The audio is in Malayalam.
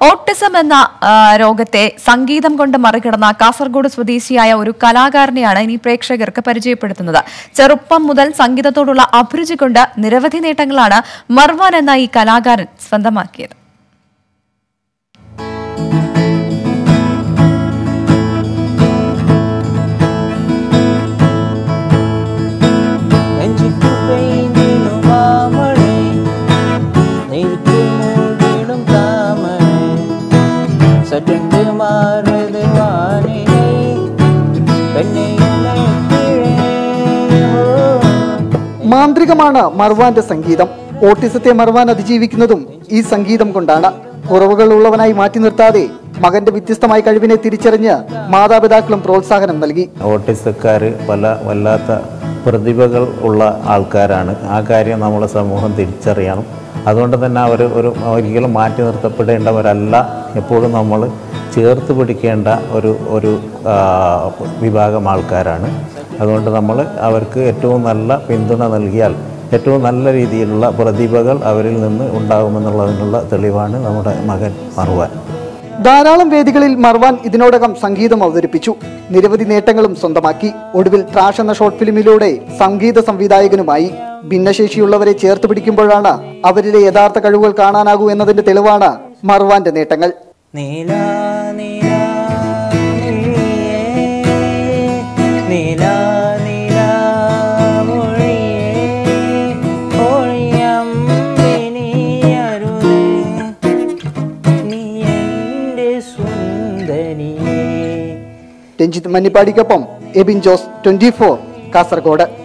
ഓട്ടിസം എന്ന ആ, രോഗത്തെ സംഗീതം കൊണ്ട് മറികടന്ന കാസർഗോഡ് സ്വദേശിയായ ഒരു കലാകാരനെയാണ് ഇനി പ്രേക്ഷകർക്ക് പരിചയപ്പെടുത്തുന്നത് ചെറുപ്പം മുതൽ സംഗീതത്തോടുള്ള അഭിരുചി കൊണ്ട് നിരവധി നേട്ടങ്ങളാണ് മർവാൻ എന്ന ഈ കലാകാരൻ സ്വന്തമാക്കിയത് നെഞ്ചിക്കു പെയ്തിടും മാമഴേ നെയ്ത്തു മൂടിടും താമരേ സറ്റുണ്ട് മാറുത് വാനിലേ പെണ്ണെ മാന്ത്രികമാണ് മർവാന്റെ സംഗീതം ഓട്ടിസത്തെ മർവാൻ അതിജീവിക്കുന്നതും ഈ സംഗീതം കൊണ്ടാണ് കുറവുകൾ ഉള്ളവനായി മാറ്റി നിർത്താതെ മകന്റെ വ്യത്യസ്തമായ കഴിവിനെ തിരിച്ചറിഞ്ഞ് മാതാപിതാക്കളും പ്രോത്സാഹനം നൽകി ഓട്ടിസക്കാർ പല വല്ലാത്ത പ്രതിഭകൾ ഉള്ള ആൾക്കാരാണ് ആ കാര്യം നമ്മളെ സമൂഹം തിരിച്ചറിയണം അതുകൊണ്ട് തന്നെ അവർ ഒരു ഒരിക്കലും മാറ്റി നിർത്തപ്പെടേണ്ടവരല്ല എപ്പോഴും നമ്മൾ ചേർത്ത് പിടിക്കേണ്ട ഒരു ഒരു ആ, വിഭാഗം ആൾക്കാരാണ് അതുകൊണ്ട് നമ്മൾ അവർക്ക് ഏറ്റവും നല്ല പിന്തുണ നൽകിയാൽ ഏറ്റവും നല്ല രീതിയിലുള്ള പ്രതിഭകൾ അവരിൽ നിന്ന് ഉണ്ടാകുമെന്നുള്ളതിനുള്ള തെളിവാണ് നമ്മുടെ മകൻ മറുവാൻ ധാരാളം വേദികളിൽ മർവാൻ ഇതിനോടകം സംഗീതം അവതരിപ്പിച്ചു നിരവധി നേട്ടങ്ങളും സ്വന്തമാക്കി ഒടുവിൽ ട്രാഷ് എന്ന ഷോർട്ട് ഫിലിമിലൂടെ സംഗീത സംവിധായകനുമായി ഭിന്നശേഷിയുള്ളവരെ ചേർത്ത് പിടിക്കുമ്പോഴാണ് അവരിലെ യഥാർത്ഥ കഴിവുകൾ കാണാനാകൂ എന്നതിന്റെ തെളിവാണ് മർവാന്റെ നേട്ടങ്ങൾ നീല നീല നീല നീല മൊഴിയേ ഒഴിയമ്പിനി അരുതേ നീ എൻ്റെ സുന്ദരിയേ രഞ്ജിത്ത് മന്നിപ്പാടിക്കൊപ്പം എബിൻ ജോസ് ട്വന്റി കാസർഗോഡ്